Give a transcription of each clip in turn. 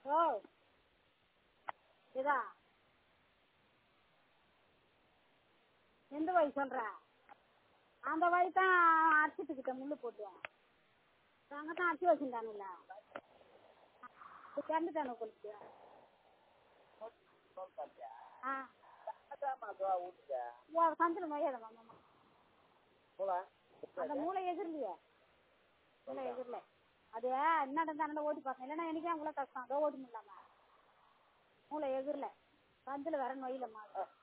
ஓ இதா எந்த வழி சொல்ற அந்த வழி தான் அடிச்சுட்டுக்கிட்ட முள்ளு போட்டு அங்கே தான் அடிச்சு வச்சுருந்தானுல்ல திறந்துட்டானு கொடுத்து ஆ ஓ சந்தில் மொய்யாத மாமா அந்த மூளை எதிர்லையே மூளை எதிரில் அது என்ன இருந்தா ஓட்டி பார்த்தேன் இல்லைன்னா எனக்கே அவ்வளோ கஷ்டம் அதோ ஓட்டி முடியலாமா மூளை எதிரில் சந்தில் வர நொயிலம்மா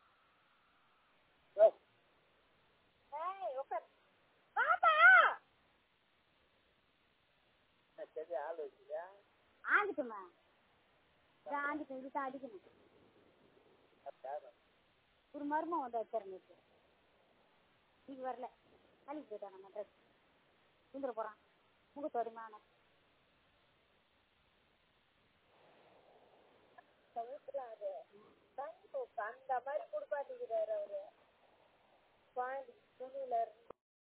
ஏய் உட்கார் பாப்பா ஆஞ்சிட்டுமா இதான் ஆஞ்சிட்டு இதுதான் அடிக்கணும் ஒரு மருமம் வந்து வச்சிருந்துச்சு இன்னைக்கு வரல வேலைக்கு போயிட்டான் நம்ம ட்ரெஸ் சுந்தர போகிறான் முகத்தோடி மானம் அந்த மாதிரி கொடுப்பாட்டிக்கிறாரு அவரு குழந்தைக்கு